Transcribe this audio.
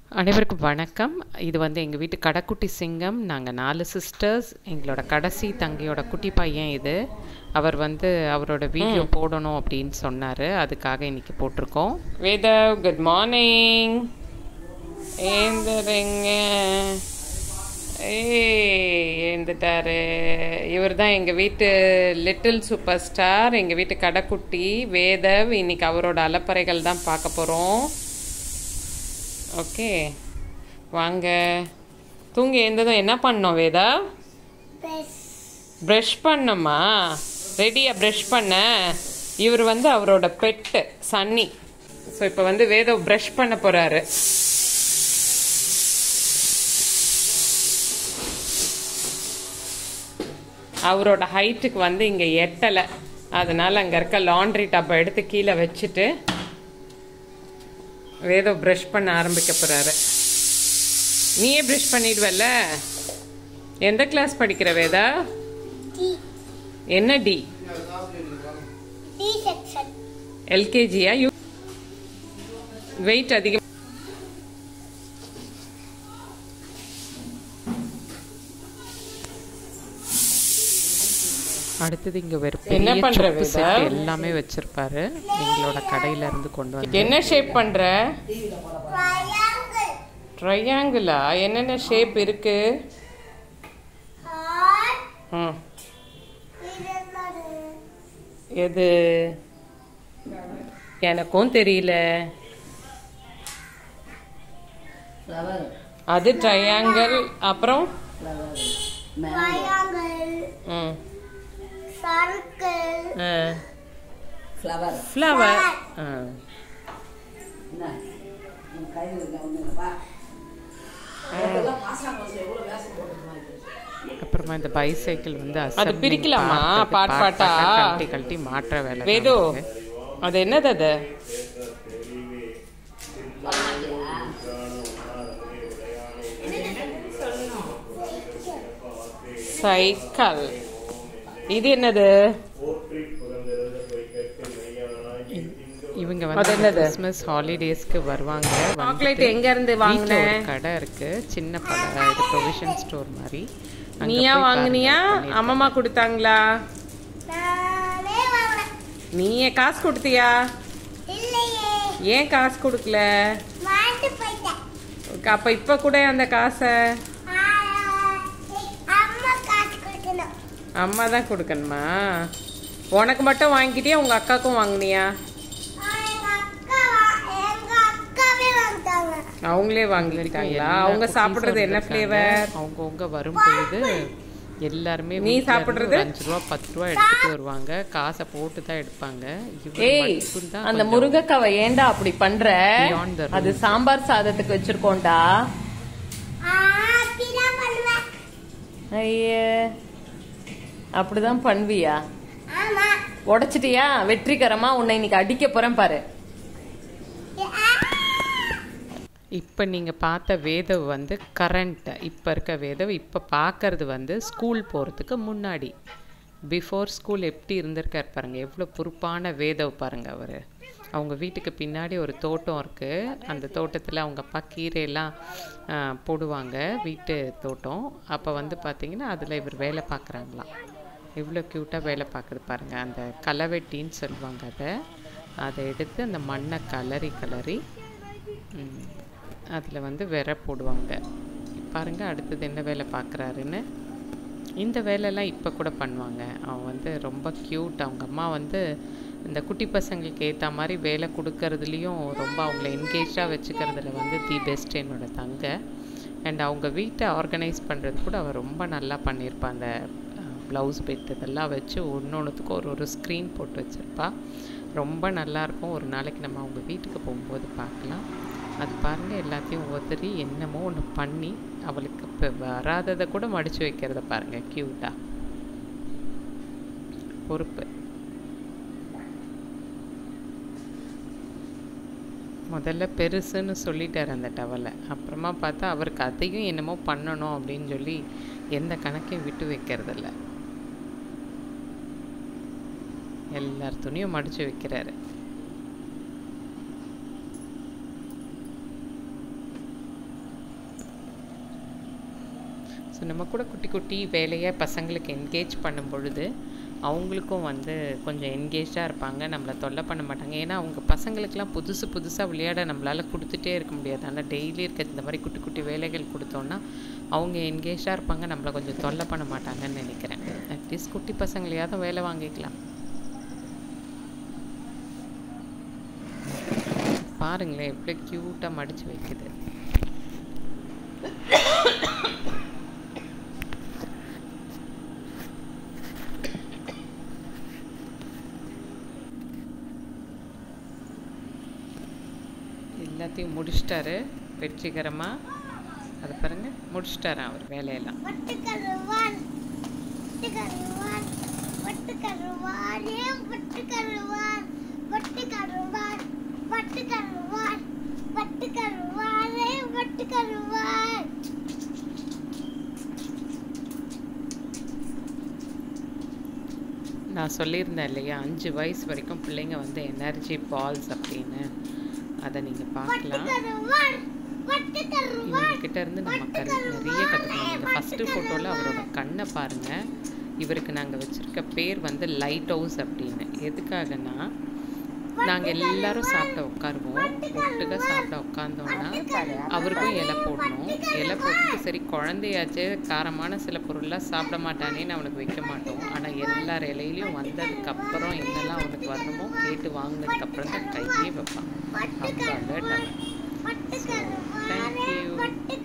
அனைவருக்கும் வணக்கம் இது வந்து எங்கள் வீட்டு கடைக்குட்டி சிங்கம் நாங்கள் நாலு சிஸ்டர்ஸ் எங்களோட கடைசி தங்கையோட குட்டி பையன் இது அவர் வந்து அவரோட வீடியோ போடணும் அப்படின்னு சொன்னார் அதுக்காக இன்னைக்கு போட்டிருக்கோம் வேதவ் குட் மார்னிங் ஏந்துறீங்க ஏய் எழுந்துட்டாரு இவர் தான் எங்கள் வீட்டு லிட்டில் சூப்பர் ஸ்டார் எங்கள் வீட்டு கடைக்குட்டி வேதவ் இன்னைக்கு அவரோட அலப்பறைகள் தான் பார்க்க போகிறோம் ஓகே வாங்க தூங்கி எழுந்ததும் என்ன பண்ணோம் வேதா ப்ரஷ் பண்ணோமா ரெடியா ப்ரஷ் பண்ண இவர் வந்து அவரோட பெட்டு சன்னி ஸோ இப்போ வந்து வேதவ் ப்ரஷ் பண்ண போறாரு அவரோட ஹைட்டுக்கு வந்து இங்கே எட்டலை அதனால அங்கே இருக்க லாண்ட்ரி டப்பை எடுத்து கீழே வச்சுட்டு வேதோ ப்ரஷ் பண்ண ஆரம்பிக்க போறாரு நீயே ப்ரஷ் பண்ணிடுவல்ல எந்த கிளாஸ் படிக்கிற வேதா டி என்ன டி டி செக்ஷன் எல்கேஜியா யூ வெயிட் அதிகம் அடுத்தது இங்க ஒரு என்ன பெரிய பண்ற சொப்பு வேதா? set எல்லாமே வச்சிருப்பாரு எங்களோட கடையில இருந்து கொண்டு வந்து என்ன ஷேப் பண்ற ட்ரையாங்கிள் ட்ரையாங்கிளா என்னென்ன ஷேப் இருக்கு ஹார்ட் ம் இது என்னது எது எனக்கும் தெரியல அது ட்ரையாங்கிள் அப்புறம் ட்ரையாங்கிள் ம் சர்க்கிள் ஃப்ளவர் ஃப்ளவர் என்ன உன் கையில் இருக்க ஒன்றுங்கப்பா அதெல்லாம் பாசாங்க எவ்வளோ வேஷம் போட்டுருக்காங்க அப்புறமா இந்த பைசைக்கிள் வந்து அது assembling பிரிக்கலாமா? பார்த்தது, part part part ஆ? கழட்டி கழட்டி மாற்ற வேலை தான் வேது இருக்கு. அது என்னது அது சைக்கிள் இது என்னது இவங்க அது வந்து என்னது? கிறிஸ்மஸ் ஹாலிடேஸ்க்கு வருவாங்க சாக்லேட் வந்துட்டு எங்க இருந்து வீட்ல வாங்கின ஒரு கடை இருக்கு சின்ன பல இது ப்ரொவிஷன் ஸ்டோர் மாதிரி அங்க நீயா போய் வாங்குனியா பாருங்க, பண்ணிருக்காங்க. அம்மம்மா கொடுத்தாங்களா நானே வாங்கினேன் நீயே காசு கொடுத்தியா இல்லையே ஏன் காசு கொடுக்கல மாட்டு போயிட்டேன் அப்ப இப்ப கூட அந்த காசை ஆ, அம்மா காசு கொடுக்கணும் அம்மா தான் கொடுக்கணுமா உனக்கு மட்டும் வாங்கிட்டியா உங்க அக்காக்கும் வாங்குனியா ஆ, எங்க அக்கா வா- எங்க அக்காவே வாங்கிட்டாங்க அவங்களே இங்க இருக்க வாங்கிட்டாங்களா எல்லா அவங்க cookies-உம் சாப்பிடுறது என்ன வந்திருக்காங்க. ஃப்ளேவர் அவங்கவங்க வரும் பொழுது எல்லாருமே நீ வீட்ல இருந்து சாப்பிடுறது? ஒரு அஞ்சு ரூபா பத்து ரூபா எடுத்துட்டு வருவாங்க காசை போட்டு தான் எடுப்பாங்க இவர் ஏய் மட்டும்தான் அந்த கொஞ்சம் முருங்கைக்காவை ஏன்டா அப்படி பண்ற Beyond the அது rules. சாம்பார் சாதத்துக்கு வச்சிருக்கோம்டா ஆ, அப்படிதான் பண்ணுவேன் ஐய அப்படிதான் பண்ணுவியா ஆமா உடைச்சிட்டியா வெற்றிகரமா உன்னை இன்னைக்கு அடிக்க போறேன் பாரு ஆ, இப்போ நீங்கள் பார்த்த வேதவ் வந்து கரண்ட் இப்போ இருக்க வேதவ் இப்போ பார்க்கறது வந்து ஸ்கூல் போகிறதுக்கு முன்னாடி பிஃபோர் ஸ்கூல் எப்படி இருந்திருக்கார் பாருங்க எவ்வளோ பொறுப்பான வேதவ் பாருங்க அவர் அவங்க வீட்டுக்கு பின்னாடி ஒரு தோட்டம் இருக்குது அந்த தோட்டத்தில் அவங்க அப்பா கீரையெல்லாம் ஆ, போடுவாங்க வீட்டு தோட்டம் அப்போ வந்து பார்த்தீங்கன்னா அதில் இவர் வேலை பார்க்குறாங்களாம் எவ்வளோ க்யூட்டாக வேலை பார்க்குது பாருங்கள் அந்த களைவெட்டின்னு சொல்லுவாங்க அதை அதை எடுத்து அந்த மண்ணை கலரி கலரி அதில் வந்து விரை போடுவாங்க பாருங்க அடுத்தது என்ன வேலை பார்க்குறாருன்னு இந்த வேலையெல்லாம் இப்போ கூட பண்ணுவாங்க அவன் வந்து ரொம்ப க்யூட் அவங்க அம்மா வந்து இந்த குட்டி பசங்களுக்கு ஏற்ற மாதிரி வேலை கொடுக்கறதுலையும் ரொம்ப அவங்கள என்கேஜாக வச்சுக்கிறதுல வந்து தி பெஸ்ட் என்னோட தங்க அண்ட் அவங்க வீட்டை ஆர்கனைஸ் பண்ணுறது கூட அவள் ரொம்ப நல்லா பண்ணியிருப்பா அந்த ப்ளவுஸ் பெட் இதெல்லாம் வச்சு ஒன்று ஒன்றுத்துக்கும் ஒரு ஒரு ஸ்க்ரீன் போட்டு வச்சுருப்பா ரொம்ப நல்லாயிருக்கும் ஒரு நாளைக்கு நம்ம அவங்க வீட்டுக்கு போகும்போது பார்க்கலாம் அது பாருங்கள் எல்லாத்தையும் உதறி என்னமோ ஒன்று பண்ணி அவளுக்கு இப்போ வராததை கூட மடித்து வைக்கிறத பாருங்கள் க்யூட்டாக பொறுப்பு முதல்ல பெருசுன்னு சொல்லிட்டார் அந்த டவலை அப்புறமா பார்த்தா அவருக்கு அதையும் என்னமோ பண்ணணும் அப்படின்னு சொல்லி எந்த கணக்கையும் விட்டு வைக்கிறதில்ல எல்லார் துணியும் மடிச்சு வைக்கிறாரு ஸோ நம்ம கூட குட்டி குட்டி வேலையாக பசங்களுக்கு என்கேஜ் பண்ணும் பொழுது அவங்களுக்கும் வந்து கொஞ்சம் என்கேஜாக இருப்பாங்க நம்மளை தொல்லை பண்ண மாட்டாங்க ஏன்னா அவங்க பசங்களுக்கெல்லாம் புதுசு புதுசாக விளையாட நம்மளால் கொடுத்துட்டே இருக்க முடியாது ஆனால் டெய்லி இருக்க இந்த மாதிரி குட்டி குட்டி வேலைகள் கொடுத்தோன்னா அவங்க என்கேஜாக இருப்பாங்க நம்மளை கொஞ்சம் தொல்லை பண்ண மாட்டாங்கன்னு நினைக்கிறேன் அட்லீஸ்ட் குட்டி பசங்களையாவது வேலை வாங்கிக்கலாம் பாருங்களேன் எப்படி க்யூட்டாக மடித்து வைக்குது எல்லாத்தையும் முடிச்சிட்டாரு வெற்றிகரமாக அது பாருங்க முடிச்சிட்டாரு அவர் வேலையெல்லாம் பட்டுக்கருவான் பட்டுக்கருவான் பட்டுக்கருவான் ஏன் பட்டுக்கருவான் பட்டுக்கருவான் பட்டுக்கருவான் பட்டுக்கருவான் ஏன் பட்டுக்கருவான் நான் சொல்லியிருந்தேன் இல்லையா அஞ்சு வயசு வரைக்கும் பிள்ளைங்க வந்து எனர்ஜி பால்ஸ் அப்படின்னு அதை நீங்கள் பார்க்கலாம் பட்டுக்கருவான் பட்டுக்கருவான் இவங்ககிட்ட இருந்து நம்ம கரு நிறைய கற்றுக்கணும் இந்த ஃபஸ்ட்டு ஃபோட்டோவில் அவரோட கண்ணை பாருங்கள் இவருக்கு நாங்கள் வச்சுருக்க பேர் வந்து லைட் ஹவுஸ் அப்படின்னு எதுக்காகனா நாங்கள் எல்லாரும் சாப்பிட உட்காருவோம் ஒட்டுக்க சாப்பிட உட்காந்தோன்னா அவருக்கும் இலை போடணும் இலை போட்டுட்டு சரி குழந்தையாச்சு காரமான சில பொருள்லாம் சாப்பிட மாட்டானேன்னு அவனுக்கு வைக்க மாட்டோம் ஆனால் எல்லார் இலையிலையும் வந்ததுக்கப்புறம் என்னெல்லாம் அவனுக்கு வரணுமோ கேட்டு வாங்கினதுக்கப்புறம் தான் கையே வைப்பான் அவ்வளோ alert அவன். பட்டுக்கருவான் Thank you. பட்டு